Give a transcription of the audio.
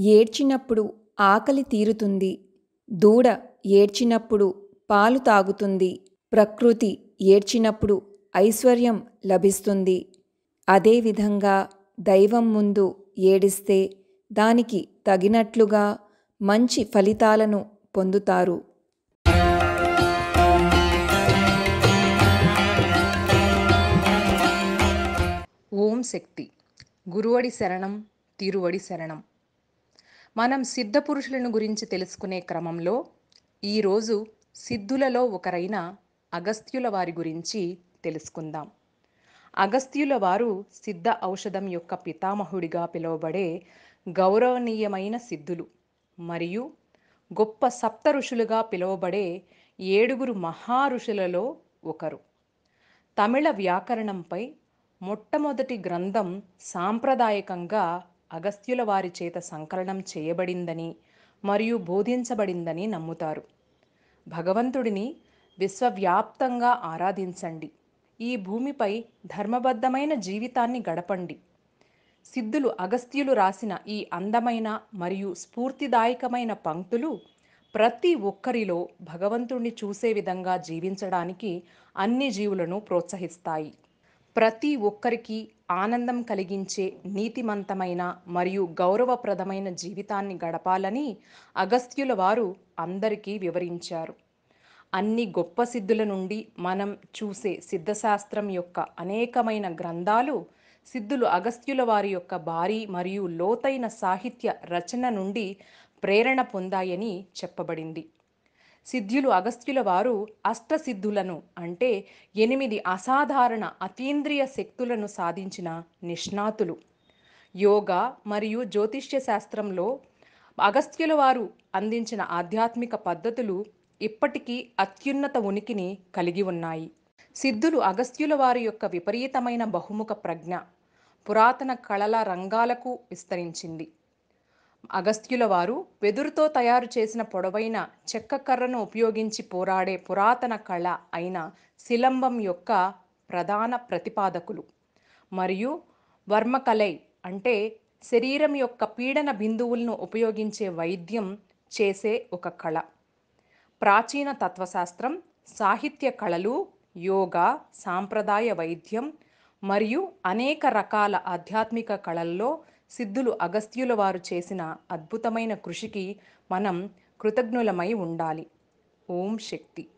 ఏడ్చినప్పుడు ఆకలి తీరుతుంది దూడ ఏడ్చినప్పుడు పాలు తాగుతుంది ప్రకృతి ఏడ్చినప్పుడు ఐశ్వర్యం లభిస్తుంది అదేవిధంగా దైవం ముందు ఏడిస్తే దానికి తగినట్లుగా మంచి ఫలితాలను పొందుతారు ఓం శక్తి గురువడి శరణం తిరువడి శరణం మనం సిద్ధ పురుషులను గురించి తెలుసుకునే క్రమంలో ఈరోజు సిద్ధులలో ఒకరైన అగస్త్యుల వారి గురించి తెలుసుకుందాం అగస్త్యుల వారు సిద్ధ ఔషధం యొక్క పితామహుడిగా పిలువబడే గౌరవనీయమైన సిద్ధులు మరియు గొప్ప సప్త ఋషులుగా పిలువబడే ఏడుగురు మహా ఋషులలో ఒకరు తమిళ వ్యాకరణంపై మొట్టమొదటి గ్రంథం సాంప్రదాయకంగా అగస్త్యుల వారి చేత సంకలనం చేయబడిందని మరియు బోధించబడిందని నమ్ముతారు భగవంతుడిని విశ్వవ్యాప్తంగా ఆరాధించండి ఈ భూమిపై ధర్మబద్ధమైన జీవితాన్ని గడపండి సిద్ధులు అగస్త్యులు రాసిన ఈ అందమైన మరియు స్ఫూర్తిదాయకమైన పంక్తులు ప్రతి ఒక్కరిలో భగవంతుణ్ణి చూసే విధంగా జీవించడానికి అన్ని జీవులను ప్రోత్సహిస్తాయి ప్రతి ఒక్కరికి ఆనందం కలిగించే నీతిమంతమైన మరియు గౌరవప్రదమైన జీవితాన్ని గడపాలని అగస్త్యుల వారు అందరికీ వివరించారు అన్ని గొప్ప సిద్ధుల నుండి మనం చూసే సిద్ధశాస్త్రం యొక్క అనేకమైన గ్రంథాలు సిద్ధులు అగస్త్యుల వారి యొక్క భారీ మరియు లోతైన సాహిత్య రచన నుండి ప్రేరణ పొందాయని చెప్పబడింది సిద్ధులు అగస్త్యుల వారు అష్టసిద్ధులను అంటే ఎనిమిది అసాధారణ అతీంద్రియ శక్తులను సాధించిన నిష్ణాతులు యోగా మరియు జ్యోతిష్య శాస్త్రంలో అగస్త్యుల వారు అందించిన ఆధ్యాత్మిక పద్ధతులు ఇప్పటికీ అత్యున్నత ఉనికిని కలిగి ఉన్నాయి సిద్ధులు అగస్త్యుల వారి యొక్క విపరీతమైన బహుముఖ ప్రజ్ఞ పురాతన కళల రంగాలకు విస్తరించింది అగస్త్యుల వారు వెదురుతో తయారు చేసిన పొడవైన చెక్క కర్రను ఉపయోగించి పోరాడే పురాతన కళ అయిన శిలంబం యొక్క ప్రధాన ప్రతిపాదకులు మరియు వర్మకలై అంటే శరీరం యొక్క పీడన బిందువులను ఉపయోగించే వైద్యం చేసే ఒక కళ ప్రాచీన తత్వశాస్త్రం సాహిత్య కళలు యోగా సాంప్రదాయ వైద్యం మరియు అనేక రకాల ఆధ్యాత్మిక కళల్లో సిద్ధులు అగస్త్యుల వారు చేసిన అద్భుతమైన కృషికి మనం కృతజ్ఞులమై ఉండాలి ఓం శక్తి